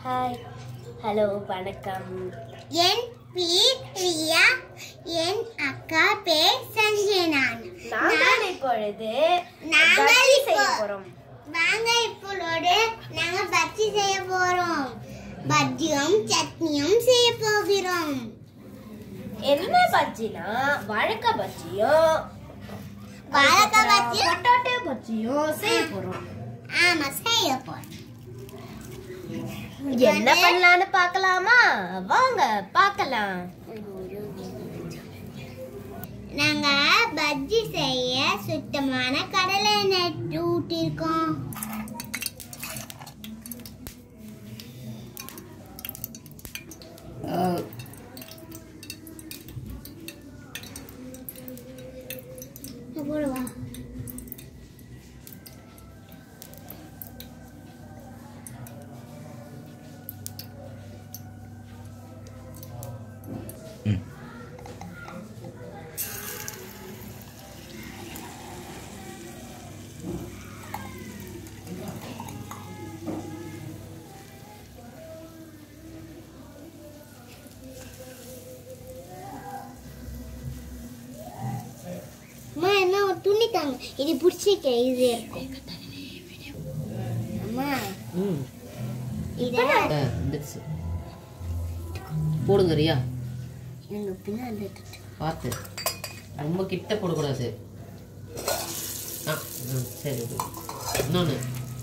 Hi hello வணக்கம் என் பேர் ரியா என் அக்கா பேர் சஞ்சனான் நாங்கள் இப்பொழுது நாங்கள் பஜ்ஜி இப்போ- செய்ய போறோம் வாங்க இப்போது நாங்க பஜ்ஜி செய்ய போறோம் பஜ்ஜியும் சட்னியும் செய்ய போகிறோம் என்ன பஜ்ஜினா வாழைக்காய் பஜ்ஜியும் வாழைக்காய் பஜ்ஜியும் பொட்டாட்டோ பஜ்ஜியும் செய்ய போறோம் ஆமா செய்ய போறோம் என்ன பண்ணலாம்னு பார்க்கலாமா வாங்க பார்க்கலாம் நாங்க பஜ்ஜி செய்ய சுத்தமான கடலை எண்ணெய் ஊட்டிருக்கோம் போடுவா அம்மா என்ன ஒரு துணி தாங்க இது பிடிச்சிக்க இது இருக்கும் அம்மா ம் இத ஆ, வந்துடுச்சு போடுங்க ரியா எங்க பின்னாடி எடுத்துட்டு. பார்த்து ரொம்ப கிட்ட போடக்கூடாது ஆ ம், சரி இது. இன்னொன்று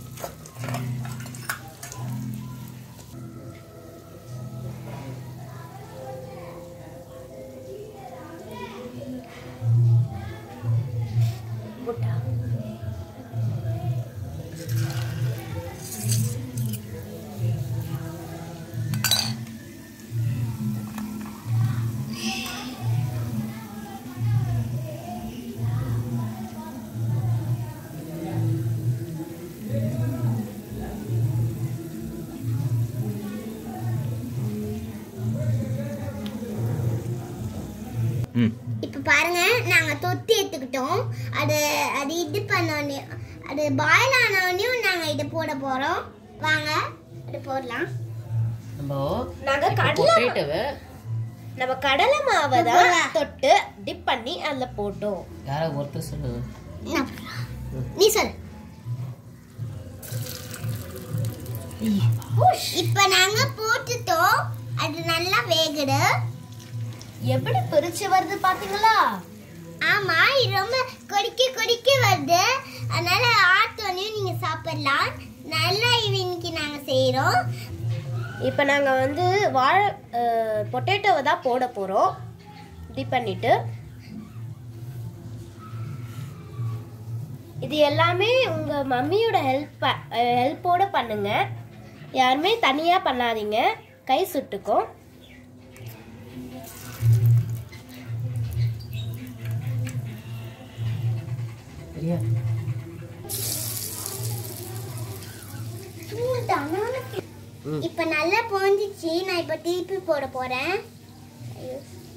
புட்டா ம் இப்ப பாருங்க நாங்க தொத்தி எடுத்துக்கிட்டோம் அது அது இது பண்ணோடனே அது பாயில் ஆனோடனையும் நாங்க இது போட போறோம் வாங்க அது போடலாம் நம்ம நாங்க கடலை பொட்டேட்டோவை நம்ம கடலை மாவை தான் தொட்டு டிப் பண்ணி அதுல போட்டோம் யாராவது ஒருத்தர் சொல்லுங்க நான் போடுறேன். நீ சொல்லு இப்ப நாங்க போட்டுட்டோம் அது நல்லா வேகுது எப்படி பிரிச்சு வருது பாத்தீங்களா ஆமா இது ரொம்ப கொடிக்க கொடிக்க வருது அதனால ஆத்தோனையும் நீங்க சாப்பிடலாம் நல்லா இன்னைக்கு நாங்க செய்யறோம் இப்போ நாங்கள் வந்து வாழை பொட்டேட்டோவை தான் போட போகிறோம் டிப் பண்ணிட்டு இது எல்லாமே உங்கள் மம்மியோட ஹெல்ப் ஹெல்ப்போட பண்ணுங்க யாருமே தனியாக பண்ணாதீங்க கை சுட்டுக்கும் ரியா ம். இப்ப நல்லா பொஞ்சிச்சு நான் இப்ப திருப்பி போட போறேன் ஐயோ.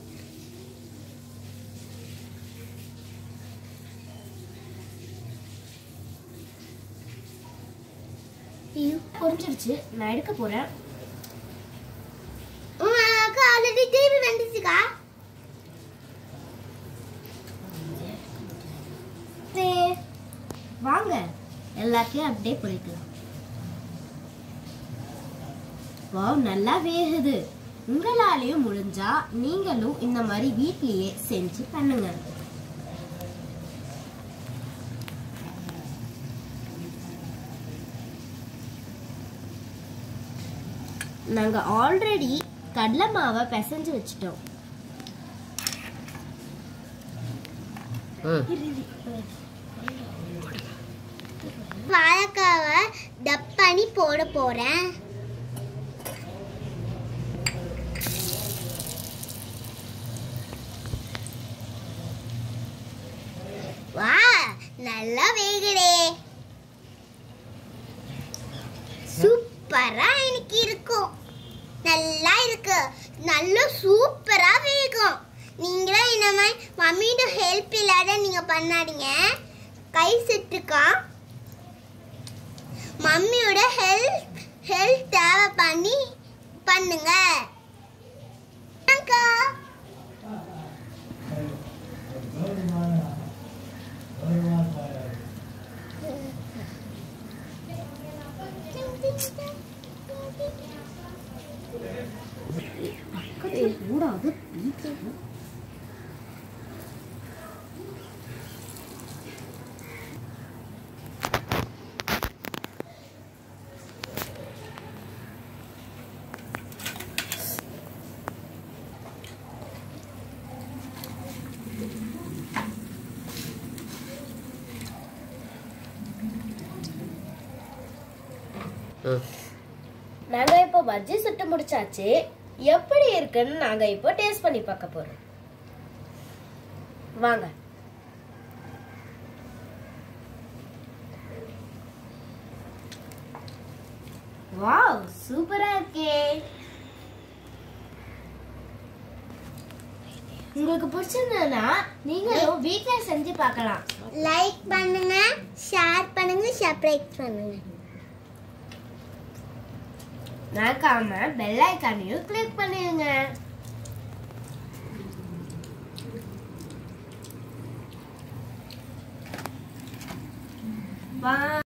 ஐயோ கொஞ்சிருச்சு நான் எடுக்க போகிறேன் உம், அக்கா ஆல்ரெடி திருப்பி வந்துச்சுக்கா வாங்க எல்லாத்தையும் அப்படியே போய்க்கலாம் வாவ் நல்லா வேகுது உங்களாலேயும் முடிஞ்சா நீங்களும் இந்த மாதிரி வீட்லயே செஞ்சு பண்ணுங்க நாங்க ஆல்ரெடி கடலை மாவை பிசைஞ்சு வச்சிட்டோம் ம் வாழைக்காவை டப் பண்ணி போட போறேன் வா நல்லா வேகுதே சூப்பரா எனக்கு இருக்கும் நல்லா இருக்கு நல்ல சூப்பரா வேகும் நீங்களும் இந்த மாதிரி மம்மியோட ஹெல்ப் இல்லாத நீங்க பண்ணாதீங்க கை சுட்டுக்கா மம்மியோட ஹெல்ப் ஹெல்ப் தேவை பண்ணி பண்ணுங்க அக்கா ம் நாங்க இப்போ பஜ்ஜி சுட்டு முடிச்சாச்சு எப்படி இருக்குன்னு நாங்க இப்போ டேஸ்ட் பண்ணி பார்க்க போறோம் வாங்க வாவ் சூப்பரா இருக்கே உங்களுக்கு பிடிச்சிருந்ததுன்னா நீங்களும் வீட்ல செஞ்சு பார்க்கலாம் லைக் பண்ணுங்க ஷேர் பண்ணுங்க சப்ஸ்கிரைப் பண்ணுங்க மறக்காம பெல் ஐக்கானையும் கிளிக் பண்ணிடுங்க வா